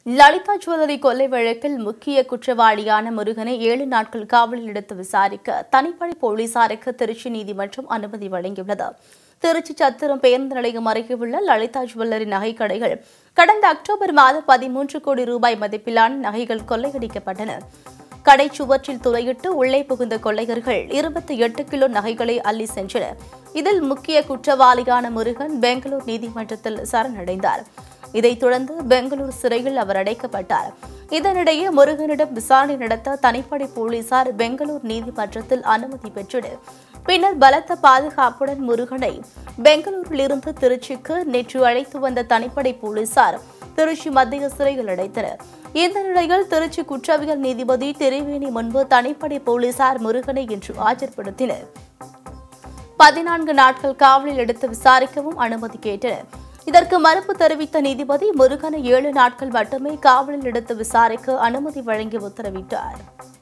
Lalitha jewellery கொள்ளை வழக்கில் முக்கிய குற்றவாளியான முருகனை ஏழு நாட்கள் காவலில் எடுத்து விசாரிக்க தனிப்படை போலீசாருக்கு திருச்சி நீதிமன்றம் அனுமதி வழங்கியுள்ளது திருச்சி சத்திரம் பேருந்து நிலையம் அருகே உள்ள லலிதா ஜுவல்லரி நகைக்கடைகள் கடந்த அக்டோபர் மாதம் பதிமூன்று கோடி ரூபாய் மதிப்பிலான நகைகள் கொள்ளையடிக்கப்பட்டன கடை சுவற்றில் துளையிட்டு உள்ளே புகுந்த கொள்ளையர்கள் இருபத்தி எட்டு கிலோ நகைகளை அள்ளி சென்றனர் இதில் முக்கிய குற்றவாளியான முருகன் பெங்களூர் நீதிமன்றத்தில் சரணடைந்தார் இதைத் தொடர்ந்து பெங்களூர் சிறையில் அவர் அடைக்கப்பட்டார் இதனிடையே முருகனிடம் விசாரணை நடத்த தனிப்படை போலீசார் பெங்களூர் நீதிமன்றத்தில் அனுமதி பெற்றனர் பின்னர் பலத்த பாதுகாப்புடன் முருகனை பெங்களூரிலிருந்து திருச்சிக்கு நேற்று அழைத்து வந்த தனிப்படை போலீசார் திருச்சி மத்திய சிறையில் அடைத்தனர் இந்த நிலையில் திருச்சி குற்றவியல் நீதிபதி திரிவேணி முன்பு தனிப்படை போலீசார் முருகனை இன்று ஆஜர்படுத்தினர் பதினான்கு நாட்கள் காவலில் எடுத்து விசாரிக்கவும் அனுமதி கேட்டனர் இதற்கு மறுப்பு தெரிவித்த நீதிபதி முருகனை ஏழு நாட்கள் மட்டுமே காவலில் எடுத்து விசாரிக்க அனுமதி வழங்கி உத்தரவிட்டார்